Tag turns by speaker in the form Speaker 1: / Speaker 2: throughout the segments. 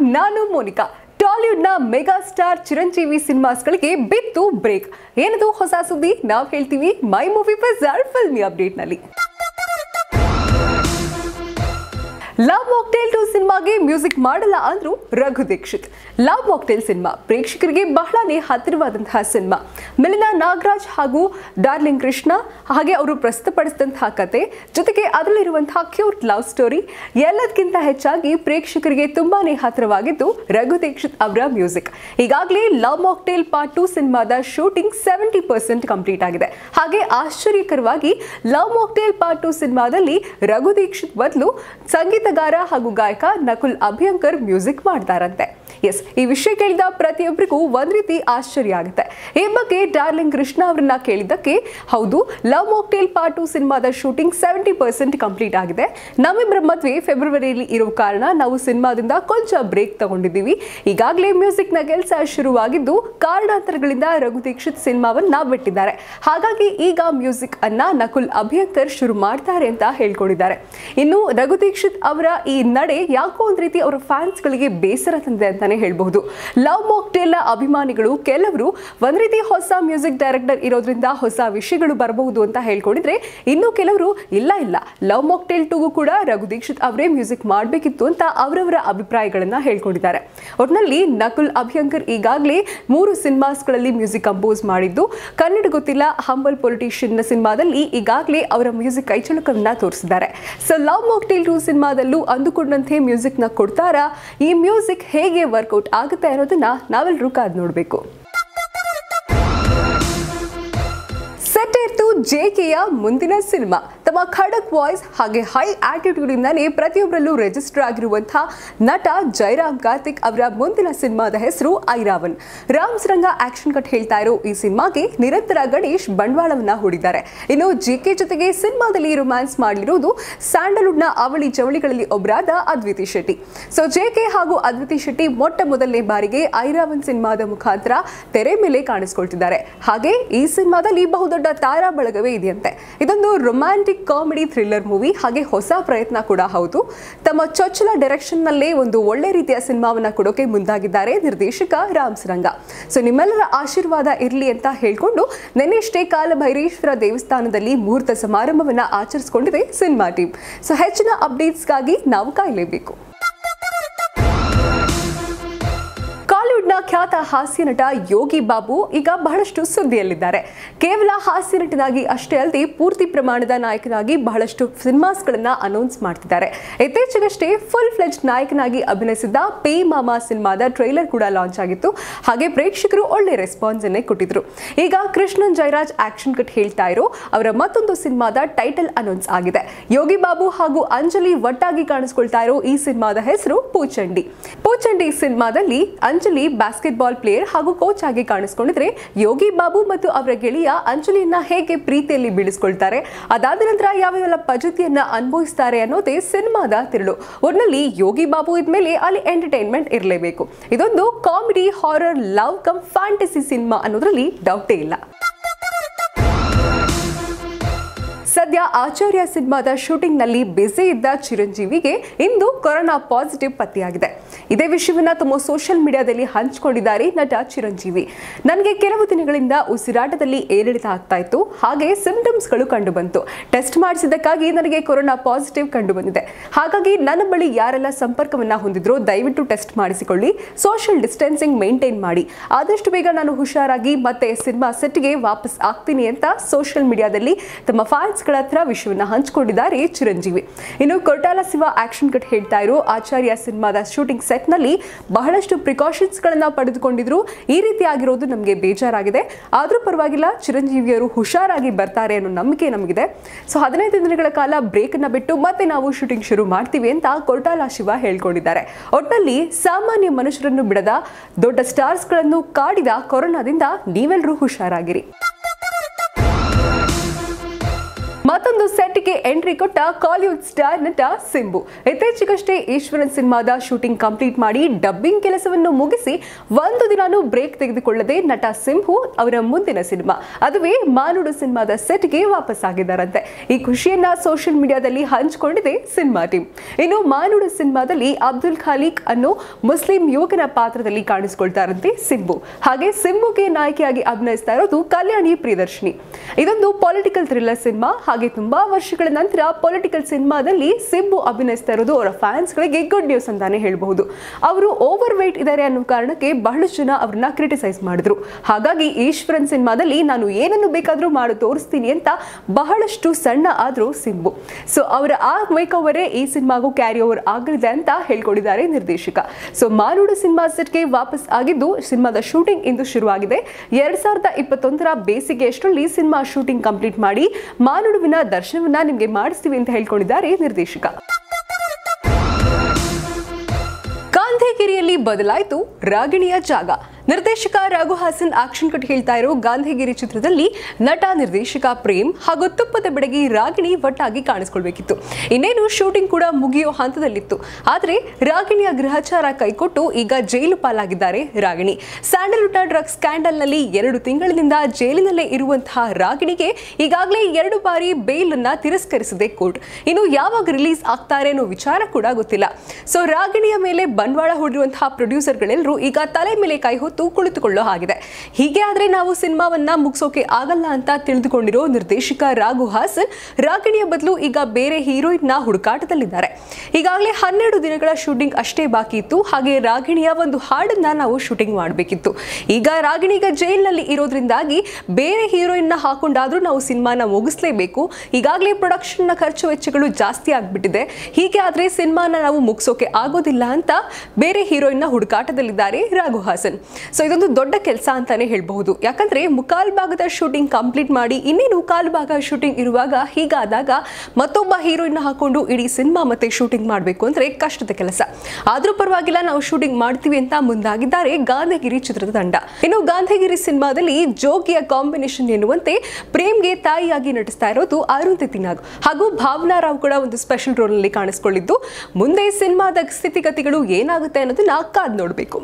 Speaker 1: ನಾನು ಮೋನಿಕಾ ಟಾಲಿವುಡ್ನ mega star Chiranjeevi ಸಿನಿಮಾಸ್ಗಳಿಗೆ ಬಿತ್ತು ಬ್ರೇಕ್ ಏನದು ಹೊಸ ಸುದ್ದಿ ನಾವು ಹೇಳ್ತೀವಿ ಮೈ ಮೂವಿ ಬಜಾರ್ ಫಿಲ್ಮಿ ಅಪ್ಡೇಟ್ನಲ್ಲಿ ಲವ್ ಮಾಕ್ಟೇಲ್ ಟು ಸಿನಿಮಾಗೆ ಮ್ಯೂಸಿಕ್ ಮಾಡಲ್ಲ ಅಂದ್ರು Raghu Dixit love mocktail cinema ಪ್ರೇಕ್ಷಕರಿಗೆ ಬಹಳನೇ ಹತ್ತಿರವಾದಂತಹ ಸಿನಿಮಾ ಮಿಲಿನಾ ನಾಗರಾಜ್ ಹಾಗೂ ಡಾರ್ಲಿಂಗ್ ಕೃಷ್ಣ ಹಾಗೆ ಅವರು ಪ್ರಸ್ತುತಪಡಿಸಿದಂತಹ ಕತೆ ಜೊತೆಗೆ ಅದರಲ್ಲಿರುವಂತಹ ಕ್ಯೂಟ್ ಲವ್ ಸ್ಟೋರಿ ಎಲ್ಲದಕ್ಕಿಂತ ಹೆಚ್ಚಾಗಿ ಪ್ರೇಕ್ಷಕರಿಗೆ ತುಂಬಾನೇ ಹತ್ತಿರವಾಗಿದ್ದು ರಘು ದೀಕ್ಷಿತ್ ಅವರ ಮ್ಯೂಸಿಕ್ ಈಗಾಗಲೇ ಲವ್ ಮಾಕ್ಟೇಲ್ ಪಾರ್ಟ್ ಟು ಸಿನಿಮಾದ ಶೂಟಿಂಗ್ ಸೆವೆಂಟಿ ಪರ್ಸೆಂಟ್ ಕಂಪ್ಲೀಟ್ ಆಗಿದೆ ಹಾಗೆ ಆಶ್ಚರ್ಯಕರವಾಗಿ ಲವ್ ಮಾಕ್ಟೇಲ್ ಪಾರ್ಟ್ ಟು ಸಿನಿಮಾದಲ್ಲಿ ರಘು ದೀಕ್ಷಿತ್ ಬದಲು ಸಂಗೀತಗಾರ ಹಾಗೂ ಗಾಯಕ ನಕುಲ್ ಅಭ್ಯಂಕರ್ ಮ್ಯೂಸಿಕ್ ಮಾಡ್ತಾರಂತೆ ಎಸ್ ಈ ವಿಷಯ ಕೇಳಿದ ಪ್ರತಿಯೊಬ್ಬರಿಗೂ ಒಂದ್ ರೀತಿ ಆಶ್ಚರ್ಯ ಆಗುತ್ತೆ ಈ ಬಗ್ಗೆ ಡಾರ್ಲಿಂಗ್ ಕೃಷ್ಣ ಅವರನ್ನ ಕೇಳಿದ್ದಕ್ಕೆ ಹೌದು ಲವ್ ಮಾಕ್ಟೇಲ್ ಪಾರ್ಟ್ ಟು ಸಿನಿಮಾದ ಶೂಟಿಂಗ್ ಸೆವೆಂಟಿ ಪರ್ಸೆಂಟ್ ಕಂಪ್ಲೀಟ್ ಆಗಿದೆ ನಮ್ಮಿಬ್ಬರ ಮದುವೆ ಫೆಬ್ರವರಿಯಲ್ಲಿ ಇರೋ ಕಾರಣ ನಾವು ಸಿನಿಮಾದಿಂದ ಕೊಂಚ ಬ್ರೇಕ್ ತಗೊಂಡಿದ್ದೀವಿ ಈಗಾಗಲೇ ಮ್ಯೂಸಿಕ್ ನ ಕೆಲಸ ಶುರುವಾಗಿದ್ದು ಕಾರಣಾಂತರಗಳಿಂದ ರಘು ದೀಕ್ಷಿತ್ ಸಿನಿಮಾವನ್ನ ಬಿಟ್ಟಿದ್ದಾರೆ ಹಾಗಾಗಿ ಈಗ ಮ್ಯೂಸಿಕ್ ಅನ್ನ ನಕುಲ್ ಅಭ್ಯಂಕರ್ ಶುರು ಮಾಡ್ತಾರೆ ಅಂತ ಹೇಳ್ಕೊಂಡಿದ್ದಾರೆ ಇನ್ನು ರಘು ದೀಕ್ಷಿತ್ ಅವರ ಈ ನಡೆ ಯಾಕೋ ಒಂದ್ ರೀತಿ ಅವರ ಫ್ಯಾನ್ಸ್ ಗಳಿಗೆ ಬೇಸರ ತಂದಿದೆ ಅಂತಾನೆ ಹೇಳ್ಬಹುದು ಲವ್ ಮಾಕ್ಟೇಲ್ ನ ಅಭಿಮಾನಿಗಳು ಕೆಲವರು ಒಂದ್ ರೀತಿ ಹೊಸ ಮ್ಯೂಸಿಕ್ ಡೈರೆಕ್ಟರ್ ಇರೋದ್ರಿಂದ ಹೊಸ ವಿಷಯಗಳು ಬರಬಹುದು ಅಂತ ಹೇಳ್ಕೊಂಡಿದ್ರೆ ಇನ್ನು ಕೆಲವರು ಇಲ್ಲ ಇಲ್ಲ ಲವ್ ಮಾಕ್ಟೇಲ್ ಟೂಗೂ ಕೂಡ ರಘು ದೀಕ್ಷಿತ್ ಅವರೇ ಮ್ಯೂಸಿಕ್ ಮಾಡಬೇಕಿತ್ತು ಅಂತ ಅವರವರ ಅಭಿಪ್ರಾಯಗಳನ್ನ ಹೇಳ್ಕೊಂಡಿದ್ದಾರೆ ಒಟ್ನಲ್ಲಿ ನಕುಲ್ ಅಭ್ಯಂಕರ್ ಈಗಾಗಲೇ ಮೂರು ಸಿನಿಮಾಸ್ಗಳಲ್ಲಿ ಮ್ಯೂಸಿಕ್ ಕಂಪೋಸ್ ಮಾಡಿದ್ದು ಕನ್ನಡ ಗೊತ್ತಿಲ್ಲ ಹಂಬಲ್ ಪೊಲಿಟಿಷಿಯನ್ ಸಿನಿಮಾದಲ್ಲಿ ಈಗಾಗಲೇ ಅವರ ಮ್ಯೂಸಿಕ್ ಕೈಚಳಕವನ್ನ ತೋರಿಸಿದ್ದಾರೆ ಸೊ ಲವ್ ಮಾಕ್ಟೇಲ್ ಟೂ ಸಿನಿಮಾದಲ್ಲೂ ಅಂದುಕೊಂಡಂತೆ ಮ್ಯೂಸಿಕ್ ನ ಕೊಡ್ತಾರಾ ಈ ಮ್ಯೂಸಿಕ್ ಹೇಗೆ ವರ್ಕೌಟ್ ಆಗುತ್ತೆ ಅನ್ನೋದನ್ನ ನಾವೆಲ್ಲರೂ ಕಾದ್ ನೋಡಬೇಕು ಸೆಟ್ ಇರ್ತು ಜೆಕೆಯ ಮುಂದಿನ ಸಿನಿಮಾ ತಮ್ಮ ಖಡಕ್ ವಾಯ್ಸ್ ಹಾಗೆ ಹೈ ಆಟಿಟ್ಯೂಡ್ ಇಂದಾನೆ ಪ್ರತಿಯೊಬ್ಬರಲ್ಲೂ ರಿಜಿಸ್ಟರ್ ಆಗಿರುವಂತಹ ನಟ ಜಯರಾಮ್ ಕಾರ್ತಿಕ್ ಅವರ ಮುಂದಿನ ಸಿನಿಮಾದ ಹೆಸರು ಐರಾವನ್ ರಾಮ್ಸ್ ರಂಗ ಆಕ್ಷನ್ ಕಟ್ ಹೇಳ್ತಾ ಇರೋ ಈ ಸಿನಿಮಾಗೆ ನಿರಂತರ ಗಣೇಶ್ ಬಂಡವಾಳವನ್ನ ಹೂಡಿದ್ದಾರೆ ಇನ್ನು ಜೆಕೆ ಜೊತೆಗೆ ಸಿನಿಮಾದಲ್ಲಿ ರೊಮ್ಯಾನ್ಸ್ ಮಾಡಲಿರುವುದು ಸ್ಯಾಂಡಲ್ವುಡ್ನ ಅವಳಿ ಜವಳಿಗಳಲ್ಲಿ ಒಬ್ಬರಾದ ಅದ್ವಿತಿ ಶೆಟ್ಟಿ ಸೊ ಜೆಕೆ ಹಾಗೂ ಅದ್ವಿತಿ ಶೆಟ್ಟಿ ಮೊಟ್ಟ ಮೊದಲನೇ ಬಾರಿಗೆ ಐರಾವನ್ ಸಿನಿಮಾದ ಮುಖಾಂತರ ತೆರೆ ಮೇಲೆ ಕಾಣಿಸ್ಕೊಳ್ತಿದ್ದಾರೆ ಹಾಗೆ ಈ ಸಿನಿಮಾದಲ್ಲಿ ಬಹುದೊಡ್ಡ ತಾರಾ ಬಳಗವೇ ಇದೆಯಂತೆ ಇದೊಂದು ರೊಮ್ಯಾಂಟಿಕ್ ಕಾಮಿಡಿ ಥ್ರಿಲ್ಲರ್ ಮೂವಿ ಹಾಗೆ ಹೊಸ ಪ್ರಯತ್ನ ಕೂಡ ಹೌದು ತಮ್ಮ ಚೊಚ್ಚಲ ಡೈರೆಕ್ಷನ್ ನಲ್ಲೇ ಒಂದು ಒಳ್ಳೆ ರೀತಿಯ ಸಿನಿಮಾವನ್ನ ಕೊಡೋಕೆ ಮುಂದಾಗಿದ್ದಾರೆ ನಿರ್ದೇಶಕ ರಾಮ್ಸ್ ರಂಗ ಸೊ ನಿಮ್ಮೆಲ್ಲರ ಆಶೀರ್ವಾದ ಇರಲಿ ಅಂತ ಹೇಳ್ಕೊಂಡು ನಿನ್ನೆಷ್ಟೇ ಕಾಲಭೈರೇಶ್ವರ ದೇವಸ್ಥಾನದಲ್ಲಿ ಮುಹೂರ್ತ ಸಮಾರಂಭವನ್ನ ಆಚರಿಸಿಕೊಂಡಿದೆ ಸಿನಿಮಾ ಟೀಮ್ ಸೊ ಹೆಚ್ಚಿನ ಅಪ್ಡೇಟ್ಸ್ಗಾಗಿ ನಾವು ಕಾಯಲೇಬೇಕು ಕಾಲಿವುಡ್ನ ಖ್ಯಾತ ಹಾಸ್ಯ ನಟ ಯೋಗಿ ಬಾಬು ಈಗ ಬಹಳಷ್ಟು ಸುದ್ದಿಯಲ್ಲಿದ್ದಾರೆ ಕೇವಲ ಹಾಸ್ಯ ನಟನಾಗಿ ಅಷ್ಟೇ ಅಲ್ಲದೆ ಪೂರ್ತಿ ಪ್ರಮಾಣದ ನಾಯಕನಾಗಿ ಬಹಳಷ್ಟು ಸಿನಿಮಾಸ್ಗಳನ್ನ ಅನೌನ್ಸ್ ಮಾಡ್ತಿದ್ದಾರೆ ಇತ್ತೀಚೆಗಷ್ಟೇ ಫುಲ್ ಫ್ಲೆಜ್ ನಾಯಕನಾಗಿ ಅಭಿನಯಿಸಿದ್ದ ಪೇ ಮಾಮಾ ಸಿನಿಮಾದ ಟ್ರೈಲರ್ ಕೂಡ ಲಾಂಚ್ ಆಗಿತ್ತು ಹಾಗೆ ಪ್ರೇಕ್ಷಕರು ಒಳ್ಳೆ ರೆಸ್ಪಾನ್ಸ್ ಅನ್ನೇ ಕೊಟ್ಟಿದ್ರು ಈಗ ಕೃಷ್ಣನ್ ಜಯರಾಜ್ ಆಕ್ಷನ್ ಕಟ್ ಹೇಳ್ತಾ ಇರೋ ಅವರ ಮತ್ತೊಂದು ಸಿನಿಮಾದ ಟೈಟಲ್ ಅನೌನ್ಸ್ ಆಗಿದೆ ಯೋಗಿ ಬಾಬು ಹಾಗೂ ಅಂಜಲಿ ಒಟ್ಟಾಗಿ ಕಾಣಿಸ್ಕೊಳ್ತಾ ಇರೋ ಈ ಸಿನಿಮಾದ ಹೆಸರು ಪೂಚಂಡಿ ಪೂಚಂಡಿ ಸಿನಿಮಾದಲ್ಲಿ ಅಂಜಲಿ ಬಾಸ್ಕೆಟ್ಬಾಲ್ ಪ್ಲೇಯರ್ ಹಾಗೂ ಕೋಚ್ ಆಗಿ ಕಾಣಿಸ್ಕೊಂಡಿದ್ರೆ ಯೋಗಿ ಬಾಬು ಮತ್ತು ಅವರ ಗೆಳೆಯ ಅಂಜಲಿಯನ್ನ ಹೇಗೆ ಪ್ರೀತಿಯಲ್ಲಿ ಬೀಳಿಸ್ಕೊಳ್ತಾರೆ ಅದಾದ ನಂತರ ಯಾವ್ಯಾವ ಪದ್ಧತಿಯನ್ನ ಅನುಭವಿಸ್ತಾರೆ ಅನ್ನೋದೇ ಸಿನಿಮಾದ ತಿರುಳು ಒಟ್ನಲ್ಲಿ ಯೋಗಿ ಬಾಬು ಇದ್ಮೇಲೆ ಅಲ್ಲಿ ಎಂಟರ್ಟೈನ್ಮೆಂಟ್ ಇರಲೇಬೇಕು ಇದೊಂದು comedy horror love cum fantasy cinema ಅನ್ನೋದ್ರಲ್ಲಿ ಡೌಟೇ ಇಲ್ಲ ಸದ್ಯ ಆಚಾರ್ಯ ಸಿನಿಮಾದ ಶೂಟಿಂಗ್ನಲ್ಲಿ ಬ್ಯುಸಿ ಇದ್ದ ಚಿರಂಜೀವಿಗೆ ಇಂದು ಕೊರೋನಾ ಪಾಸಿಟಿವ್ ಪತ್ತೆಯಾಗಿದೆ ಇದೇ ವಿಷಯವನ್ನ ತಮ್ಮ ಸೋಷಿಯಲ್ ಮೀಡಿಯಾದಲ್ಲಿ ಹಂಚಿಕೊಂಡಿದ್ದಾರೆ ನಟ ಚಿರಂಜೀವಿ ನನಗೆ ಕೆಲವು ದಿನಗಳಿಂದ ಉಸಿರಾಟದಲ್ಲಿ ಏರಿಳಿತ ಆಗ್ತಾ ಇತ್ತು ಹಾಗೆ ಸಿಂಪ್ಟಮ್ಸ್ಗಳು ಕಂಡು ಬಂತು ಟೆಸ್ಟ್ ಮಾಡಿಸಿದ್ದಕ್ಕಾಗಿ ನನಗೆ ಕೊರೋನಾ ಪಾಸಿಟಿವ್ ಕಂಡು ಬಂದಿದೆ ಹಾಗಾಗಿ ನನ್ನ ಬಳಿ ಯಾರೆಲ್ಲ ಸಂಪರ್ಕವನ್ನ ಹೊಂದಿದ್ರೋ ದಯವಿಟ್ಟು ಟೆಸ್ಟ್ ಮಾಡಿಸಿಕೊಳ್ಳಿ ಸೋಷಿಯಲ್ ಡಿಸ್ಟೆನ್ಸಿಂಗ್ ಮೇಂಟೈನ್ ಮಾಡಿ ಆದಷ್ಟು ಬೇಗ ನಾನು ಹುಷಾರಾಗಿ ಮತ್ತೆ ಸಿನಿಮಾ ಸೆಟ್ಗೆ ವಾಪಸ್ ಆಗ್ತೀನಿ ಅಂತ ಸೋಷಿಯಲ್ ಮೀಡಿಯಾದಲ್ಲಿ ತಮ್ಮ ಫ್ಯಾನ್ಸ್ ಗಳ ಹತ್ರ ವಿಷಯವನ್ನ ಹಂಚಿಕೊಂಡಿದ್ದಾರೆ ಚಿರಂಜೀವಿ ಇನ್ನು ಕೊಟಾಲ ಶಿವ ಆಕ್ಷನ್ ಕಟ್ ಹೇಳ್ತಾ ಇರೋ ಆಚಾರ್ಯ ಸಿನಿಮಾದ ಶೂಟಿಂಗ್ ಸೆಟ್ ನಲ್ಲಿ ಬಹಳಷ್ಟು ಪ್ರಿಕಾಷನ್ಸ್ ಗಳನ್ನ ಪಡೆದುಕೊಂಡಿದ್ರು ಈ ರೀತಿ ಆಗಿರೋದು ನಮಗೆ ಬೇಜಾರಾಗಿದೆ ಆದ್ರೂ ಪರವಾಗಿಲ್ಲ ಚಿರಂಜೀವಿಯವರು ಹುಷಾರಾಗಿ ಬರ್ತಾರೆ ಅನ್ನೋ ನಂಬಿಕೆ ನಮಗಿದೆ ಸೊ ಹದಿನೈದು ದಿನಗಳ ಕಾಲ ಬ್ರೇಕ್ ಅನ್ನ ಬಿಟ್ಟು ಮತ್ತೆ ನಾವು ಶೂಟಿಂಗ್ ಶುರು ಮಾಡ್ತೀವಿ ಅಂತ ಕೊಟಾಲ ಶಿವ ಹೇಳ್ಕೊಂಡಿದ್ದಾರೆ ಒಟ್ನಲ್ಲಿ ಸಾಮಾನ್ಯ ಮನುಷ್ಯರನ್ನು ಬಿಡದ ದೊಡ್ಡ ಸ್ಟಾರ್ಸ್ ಗಳನ್ನು ಕಾಡಿದ ಕೊರೋನಾದಿಂದ ನೀವೆಲ್ಲರೂ ಹುಷಾರಾಗಿರಿ ಮತ್ತೊಂದು ಸೆಟ್ಗೆ ಎಂಟ್ರಿ ಕೊಟ್ಟ ಕಾಲಿವುಡ್ ಸ್ಟಾರ್ ನಟ ಸಿಂಬು ಇತ್ತೀಚೆಗಷ್ಟೇ ಈಶ್ವರನ್ ಸಿನಿಮಾದ ಶೂಟಿಂಗ್ ಕಂಪ್ಲೀಟ್ ಮಾಡಿ ಡಬ್ಬಿಂಗ್ ಕೆಲಸವನ್ನು ಮುಗಿಸಿ ಒಂದು ದಿನಾನೂ ಬ್ರೇಕ್ ತೆಗೆದುಕೊಳ್ಳದೆ ನಟ ಸಿಂಹು ಅವರ ಮುಂದಿನ ಸಿನಿಮಾ ಅದುವೇ ಮಾನುಡು ಸಿನಿಮಾದ ಸೆಟ್ಗೆ ವಾಪಸ್ ಆಗಿದ್ದಾರಂತೆ ಈ ಖುಷಿಯನ್ನ ಸೋಷಿಯಲ್ ಮೀಡಿಯಾದಲ್ಲಿ ಹಂಚಿಕೊಂಡಿದೆ ಸಿನಿಮಾ ಟೀಮ್ ಇನ್ನು ಮಾನುಡು ಸಿನಿಮಾದಲ್ಲಿ ಅಬ್ದುಲ್ ಖಾಲಿಕ್ ಅನ್ನೋ ಮುಸ್ಲಿಂ ಯುವಕನ ಪಾತ್ರದಲ್ಲಿ ಕಾಣಿಸಿಕೊಳ್ತಾರಂತೆ ಸಿಂಬು ಹಾಗೆ ಸಿಂಬುಗೆ ನಾಯಕಿಯಾಗಿ ಅಭಿನಯಿಸ್ತಾ ಇರೋದು ಕಲ್ಯಾಣಿ ಪ್ರಿಯದರ್ಶಿನಿ ಇದೊಂದು ಪೊಲಿಟಿಕಲ್ ಥ್ರಿಲ್ಲರ್ ಸಿನಿಮಾ ಹಾಗೆ ತುಂಬಾ ವರ್ಷಗಳ ನಂತರ ಪೊಲಿಟಿಕಲ್ ಸಿನಿಮಾದಲ್ಲಿ ಸಿಂಬು ಅಭಿನಯಿಸ್ತಾ ಇರೋದು ಅವರ ಫ್ಯಾನ್ಸ್ಗಳಿಗೆ ಗುಡ್ ನ್ಯೂಸ್ ಅಂತಾನೆ ಹೇಳಬಹುದು ಅವರು ಓವರ್ ವೇಟ್ ಇದ್ದಾರೆ ಅನ್ನೋ ಕಾರಣಕ್ಕೆ ಬಹಳಷ್ಟು ಜನ ಅವ್ರನ್ನ ಕ್ರಿಟಿಸೈಸ್ ಮಾಡಿದ್ರು ಹಾಗಾಗಿ ಈಶ್ವರನ್ ಸಿನಿಮಾದಲ್ಲಿ ನಾನು ಏನನ್ನು ಬೇಕಾದರೂ ಮಾಡಿ ತೋರಿಸ್ತೀನಿ ಅಂತ ಬಹಳಷ್ಟು ಸಣ್ಣ ಆದ್ರೂ ಸಿಂಬು ಸೊ ಅವರ ಆ ಮೇಕ್ ಓವರೇ ಈ ಸಿನಿಮಾಗೂ ಕ್ಯಾರಿ ಓವರ್ ಆಗಲಿದೆ ಅಂತ ಹೇಳ್ಕೊಂಡಿದ್ದಾರೆ ನಿರ್ದೇಶಕ ಸೊ ಮಾರುಡು ಸಿನಿಮಾ ಸೆಟ್ಗೆ ವಾಪಸ್ ಆಗಿದ್ದು ಸಿನಿಮಾದ ಶೂಟಿಂಗ್ ಇಂದು ಶುರುವಾಗಿದೆ ಎರಡ್ ಸಾವಿರದ ಇಪ್ಪತ್ತೊಂದರ ಬೇಸಿಗೆ ಅಷ್ಟರಲ್ಲಿ ಸಿನಿಮಾ ಶೂಟಿಂಗ್ ಕಂಪ್ಲೀಟ್ ಮಾಡಿ ಮಾನುಡುವಿನ ದರ್ಶನವನ್ನ ನಿಮಗೆ ಮಾಡಿಸ್ತೀವಿ ಅಂತ ಹೇಳ್ಕೊಂಡಿದ್ದಾರೆ ನಿರ್ದೇಶಕ ಗಾಂಧಿಗಿರಿಯಲ್ಲಿ ಬದಲಾಯಿತು ರಾಗಿಣಿಯ ಜಾಗ ನಿರ್ದೇಶಕ ರಘು ಹಾಸನ್ ಆಕ್ಷನ್ ಕಟ್ ಹೇಳ್ತಾ ಇರೋ ಗಾಂಧಿಗಿರಿ ಚಿತ್ರದಲ್ಲಿ ನಟ ನಿರ್ದೇಶಕ ಪ್ರೇಮ್ ಹಾಗೂ ತುಪ್ಪದ ಬೆಡಗಿ ರಾಗಿಣಿ ಒಟ್ಟಾಗಿ ಕಾಣಿಸ್ಕೊಳ್ಬೇಕಿತ್ತು ಇನ್ನೇನು ಶೂಟಿಂಗ್ ಕೂಡ ಮುಗಿಯೋ ಹಂತದಲ್ಲಿತ್ತು ಆದರೆ ರಾಗಿಣಿಯ ಗೃಹಚಾರ ಕೈಕೊಟ್ಟು ಈಗ ಜೈಲು ಪಾಲಾಗಿದ್ದಾರೆ ರಾಗಿಣಿ ಸ್ಯಾಂಡಲ್ವುಡ್ನ ಡ್ರಗ್ಸ್ ಸ್ಕ್ಯಾಂಡಲ್ನಲ್ಲಿ ಎರಡು ತಿಂಗಳಿನಿಂದ ಜೈಲಿನಲ್ಲೇ ಇರುವಂತಹ ರಾಗಿಣಿಗೆ ಈಗಾಗಲೇ ಎರಡು ಬಾರಿ ಬೇಲ್ ಅನ್ನ ತಿರಸ್ಕರಿಸಿದೆ ಕೋರ್ಟ್ ಇನ್ನು ಯಾವಾಗ ರಿಲೀಸ್ ಆಗ್ತಾರೆ ಅನ್ನೋ ವಿಚಾರ ಕೂಡ ಗೊತ್ತಿಲ್ಲ ಸೊ ರಾಗಿಣಿಯ ಮೇಲೆ ಬಂಡವಾಳ ಹೂಡಿರುವಂತಹ ಪ್ರೊಡ್ಯೂಸರ್ಗಳೆಲ್ಲರೂ ಈಗ ತಲೆ ಮೇಲೆ ಕೈ ಹೊತ್ತು ಕುಳಿತುಕೊಳ್ಳೋ ಹಾಗಿದೆ ಹೀಗೆ ಆದ್ರೆ ನಾವು ಸಿನಿಮಾವನ್ನ ಮುಗಿಸೋಕೆ ಆಗಲ್ಲ ಅಂತ ತಿಳಿದುಕೊಂಡಿರೋ ನಿರ್ದೇಶಕ ರಾಘು ಹಾಸನ್ ರಾಗಿಣಿಯ ಬದಲು ಈಗ ಬೇರೆ ಹೀರೋಯಿನ್ ನ ಹುಡುಕಾಟದಲ್ಲಿದ್ದಾರೆ ಈಗಾಗಲೇ ಹನ್ನೆರಡು ದಿನಗಳ ಶೂಟಿಂಗ್ ಅಷ್ಟೇ ಬಾಕಿ ಇತ್ತು ಹಾಗೆ ರಾಗಿಣಿಯ ಒಂದು ಹಾಡನ್ನ ನಾವು ಶೂಟಿಂಗ್ ಮಾಡಬೇಕಿತ್ತು ಈಗ ರಾಗಿಣಿಗ ಜೈಲಿನಲ್ಲಿ ಇರೋದ್ರಿಂದಾಗಿ ಬೇರೆ ಹೀರೋಯಿನ್ ನ ಹಾಕೊಂಡಾದ್ರೂ ನಾವು ಸಿನಿಮಾನ ಮುಗಿಸ್ಲೇಬೇಕು ಈಗಾಗಲೇ ಪ್ರೊಡಕ್ಷನ್ ನ ಖರ್ಚು ವೆಚ್ಚಗಳು ಜಾಸ್ತಿ ಆಗ್ಬಿಟ್ಟಿದೆ ಹೀಗೆ ಆದ್ರೆ ಸಿನಿಮಾನ ನಾವು ಮುಗಿಸೋಕೆ ಆಗೋದಿಲ್ಲ ಅಂತ ಬೇರೆ ಹೀರೋಯಿನ್ ನ ಹುಡುಕಾಟದಲ್ಲಿದ್ದಾರೆ ರಾಘು ಹಾಸನ್ ಸೊ ಇದೊಂದು ದೊಡ್ಡ ಕೆಲಸ ಅಂತಾನೆ ಹೇಳ್ಬಹುದು ಯಾಕಂದ್ರೆ ಮುಕಾಲ್ ಭಾಗದ ಶೂಟಿಂಗ್ ಕಂಪ್ಲೀಟ್ ಮಾಡಿ ಇನ್ನೇನು ಕಾಲ್ ಭಾಗ ಶೂಟಿಂಗ್ ಇರುವಾಗ ಹೀಗಾದಾಗ ಮತ್ತೊಬ್ಬ ಹೀರೋಯಿನ್ ಹಾಕೊಂಡು ಇಡೀ ಸಿನಿಮಾ ಮತ್ತೆ ಶೂಟಿಂಗ್ ಮಾಡಬೇಕು ಅಂದ್ರೆ ಕಷ್ಟದ ಕೆಲಸ ಆದ್ರೂ ಪರವಾಗಿಲ್ಲ ನಾವು ಶೂಟಿಂಗ್ ಮಾಡ್ತೀವಿ ಅಂತ ಮುಂದಾಗಿದ್ದಾರೆ ಗಾಂಧಿಗಿರಿ ಚಿತ್ರದ ತಂಡ ಇನ್ನು ಗಾಂಧಿಗಿರಿ ಸಿನಿಮಾದಲ್ಲಿ ಜೋಗಿಯ ಕಾಂಬಿನೇಷನ್ ಎನ್ನುವಂತೆ ಪ್ರೇಮ್ಗೆ ತಾಯಿಯಾಗಿ ನಟಿಸ್ತಾ ಇರೋದು ಅರುಂಧತಿ ನಾಗ್ ಹಾಗೂ ಭಾವನಾ ರಾವ್ ಕೂಡ ಒಂದು ಸ್ಪೆಷಲ್ ರೋಲ್ ನಲ್ಲಿ ಕಾಣಿಸ್ಕೊಂಡಿದ್ದು ಮುಂದೆ ಸಿನಿಮಾದ ಸ್ಥಿತಿಗತಿಗಳು ಏನಾಗುತ್ತೆ ಅನ್ನೋದನ್ನ ಕಾದ್ ನೋಡಬೇಕು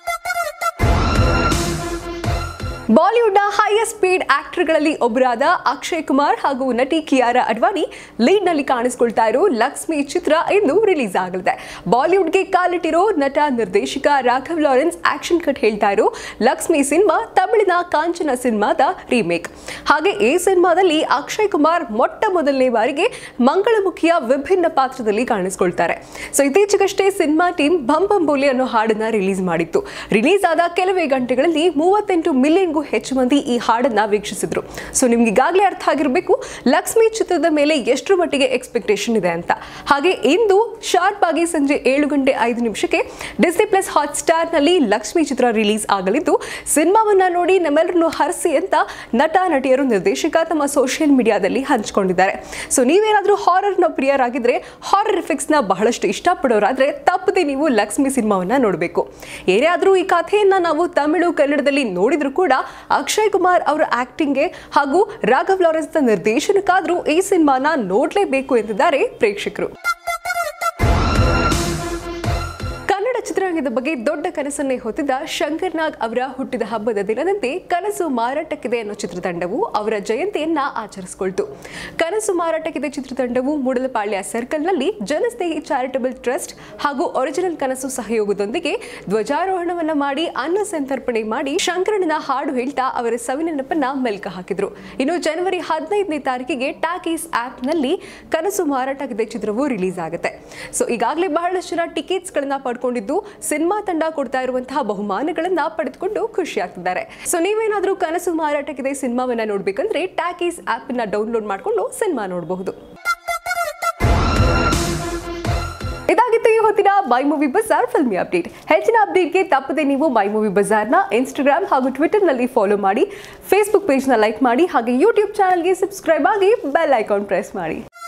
Speaker 1: ಬಾಲಿವುಡ್ನ ಹೈಯೆಸ್ಟ್ ಸ್ಪೀಡ್ ಆಕ್ಟರ್ಗಳಲ್ಲಿ ಒಬ್ಬರಾದ ಅಕ್ಷಯ್ ಕುಮಾರ್ ಹಾಗೂ ನಟಿ ಕಿಯಾರಾ ಅಡ್ವಾಣಿ ಲೀಡ್ನಲ್ಲಿ ಕಾಣಿಸ್ಕೊಳ್ತಾ ಇರೋ ಲಕ್ಷ್ಮಿ ಚಿತ್ರ ಇಂದು ರಿಲೀಸ್ ಆಗಲಿದೆ ಬಾಲಿವುಡ್ಗೆ ಕಾಲಿಟ್ಟಿರೋ ನಟ ನಿರ್ದೇಶಕ ರಾಘವ್ ಲಾರೆನ್ಸ್ ಆಕ್ಷನ್ ಕಟ್ ಹೇಳ್ತಾ ಇರೋ ಲಕ್ಷ್ಮಿ ಸಿನಿಮಾ ತಮಿಳಿನ ಕಾಂಚನ ಸಿನಿಮಾದ ರೀಮೇಕ್ ಹಾಗೆ ಈ ಸಿನಿಮಾದಲ್ಲಿ ಅಕ್ಷಯ್ ಕುಮಾರ್ ಮೊಟ್ಟ ಮೊದಲನೇ ಬಾರಿಗೆ ಮಂಗಳಮುಖಿಯ ವಿಭಿನ್ನ ಪಾತ್ರದಲ್ಲಿ ಕಾಣಿಸ್ಕೊಳ್ತಾರೆ ಸೊ ಇತ್ತೀಚೆಗಷ್ಟೇ ಸಿನಿಮಾ ಟೀಮ್ ಬಂ ಬಂ ಬೋಲಿ ಅನ್ನೋ ಹಾಡನ್ನ ರಿಲೀಸ್ ಮಾಡಿತ್ತು ರಿಲೀಸ್ ಆದ ಕೆಲವೇ ಗಂಟೆಗಳಲ್ಲಿ ಮೂವತ್ತೆಂಟು ಮಿಲಿಯನ್ಗೂ ಹೆಚ್ಚು ಮಂದಿ ಈ ಹಾಡನ್ನ ವೀಕ್ಷಿಸಿದ್ರು ಸೊ ನಿಮ್ಗೆ ಈಗಾಗಲೇ ಅರ್ಥ ಆಗಿರಬೇಕು ಲಕ್ಷ್ಮಿ ಚಿತ್ರದ ಮೇಲೆ ಎಷ್ಟರ ಮಟ್ಟಿಗೆ ಎಕ್ಸ್ಪೆಕ್ಟೇಷನ್ ಇದೆ ಅಂತ ಹಾಗೆ ಇಂದು ಶಾರ್ಪ್ ಆಗಿ ಸಂಜೆ ಏಳು ಗಂಟೆ ಐದು ನಿಮಿಷಕ್ಕೆ ಡಿಸ್ನಿ ಪ್ಲಸ್ ಹಾಟ್ ಸ್ಟಾರ್ ನಲ್ಲಿ ಲಕ್ಷ್ಮಿ ಚಿತ್ರ ರಿಲೀಸ್ ಆಗಲಿದ್ದು ಸಿನಿಮಾವನ್ನ ನೋಡಿ ನಮ್ಮೆಲ್ಲರನ್ನು ಹರಿಸಿ ಅಂತ ನಟ ನಟಿಯರು ನಿರ್ದೇಶಕ ತಮ್ಮ ಸೋಷಿಯಲ್ ಮೀಡಿಯಾದಲ್ಲಿ ಹಂಚಿಕೊಂಡಿದ್ದಾರೆ ಸೊ ನೀವೇನಾದ್ರೂ ಹಾರರ್ನ ಪ್ರಿಯರಾಗಿದ್ರೆ ಹಾರರ್ ಎಫೆಕ್ಟ್ಸ್ ನ ಬಹಳಷ್ಟು ಇಷ್ಟಪಡೋರಾದ್ರೆ ತಪ್ಪದೆ ನೀವು ಲಕ್ಷ್ಮಿ ಸಿನಿಮಾವನ್ನ ನೋಡಬೇಕು ಏನೇ ಆದ್ರೂ ಈ ಕಥೆಯನ್ನ ನಾವು ತಮಿಳು ಕನ್ನಡದಲ್ಲಿ ನೋಡಿದ್ರು ಕೂಡ ಅಕ್ಷಯ್ ಕುಮಾರ್ ಅವರ ಆಕ್ಟಿಂಗ್ಗೆ ಹಾಗೂ ರಾಘವ್ ಲಾರೆನ್ಸ್ ನಿರ್ದೇಶನಕ್ಕಾದ್ರೂ ಈ ಸಿನಿಮಾನ ನೋಡ್ಲೇಬೇಕು ಎಂದಿದ್ದಾರೆ ಪ್ರೇಕ್ಷಕರು ಕನ್ನಡ ಚಿತ್ರರಂಗದ ಬಗ್ಗೆ ದೊಡ್ಡ ಕನಸನ್ನೇ ಹೊತ್ತಿದ್ದ ಶಂಕರ್ ನಾಗ್ ಅವರ ಹುಟ್ಟಿದ ಹಬ್ಬದ ದಿನದಂತೆ ಕನಸು ಮಾರಾಟಕ್ಕಿದೆ ಅನ್ನೋ ಚಿತ್ರತಂಡವು ಅವರ ಜಯಂತಿಯನ್ನ ಆಚರಿಸಿಕೊಳ್ತು ಕನಸು ಮಾರಾಟಕ್ಕಿದೆ ಚಿತ್ರತಂಡವು ಮೂಡಲಪಾಳ್ಯ ಸರ್ಕಲ್ನಲ್ಲಿ ಜನಸ್ನೇಹಿ ಚಾರಿಟಬಲ್ ಟ್ರಸ್ಟ್ ಹಾಗೂ ಒರಿಜಿನಲ್ ಕನಸು ಸಹಯೋಗದೊಂದಿಗೆ ಧ್ವಜಾರೋಹಣವನ್ನ ಮಾಡಿ ಅನ್ನ ಸಂತರ್ಪಣೆ ಮಾಡಿ ಶಂಕರಣ್ಣನ ಹಾಡು ಹೇಳ್ತಾ ಅವರ ಸವಿನೆನಪನ್ನ ಮೆಲ್ಕ ಹಾಕಿದ್ರು ಇನ್ನು ಜನವರಿ ಹದಿನೈದನೇ ತಾರೀಕಿಗೆ ಟಾಕೀಸ್ ಆಪ್ ನಲ್ಲಿ ಕನಸು ಮಾರಾಟಕ್ಕಿದೆ ಚಿತ್ರವು ರಿಲೀಸ್ ಆಗುತ್ತೆ ಸೊ ಈಗಾಗಲೇ ಬಹಳಷ್ಟು ಜನ ಟಿಕೆಟ್ಸ್ ಗಳನ್ನ ಪಡ್ಕೊಂಡಿದ್ದು ಸಿನಿಮಾ ತಂಡ ಕೊಡ್ತಾ ಇರುವಂತಹ ಬಹುಮಾನಗಳನ್ನ ಪಡೆದುಕೊಂಡು ಖುಷಿ ಆಗ್ತಿದ್ದಾರೆ ಸೊ ನೀವೇನಾದ್ರೂ ಕನಸು ಮಾರಾಟಕ್ಕಿದೆ ಸಿನಿಮಾವನ್ನ ನೋಡ್ಬೇಕಂದ್ರೆ ಟ್ಯಾಕೀಸ್ ಆಪ್ ನ ಡೌನ್ಲೋಡ್ ಮಾಡ್ಕೊಂಡು ಸಿನಿಮಾ ನೋಡಬಹುದು ಇದಾಗಿತ್ತು ಈ ಹೊತ್ತಿನ my movie bazaar filmy update ಹೆಚ್ಚಿನ ಅಪ್ಡೇಟ್ಗೆ ತಪ್ಪದೆ ನೀವು ಮೈ ಮೂವಿ ಬಜಾರ್ನ ಇನ್ಸ್ಟಾಗ್ರಾಮ್ ಹಾಗೂ ಟ್ವಿಟರ್ನಲ್ಲಿ ಫಾಲೋ ಮಾಡಿ ಫೇಸ್ಬುಕ್ ಪೇಜ್ನ ಲೈಕ್ ಮಾಡಿ ಹಾಗೆ ಯೂಟ್ಯೂಬ್ ಚಾನಲ್ಗೆ ಸಬ್ಸ್ಕ್ರೈಬ್ ಆಗಿ ಬೆಲ್ ಐಕಾನ್ ಪ್ರೆಸ್ ಮಾಡಿ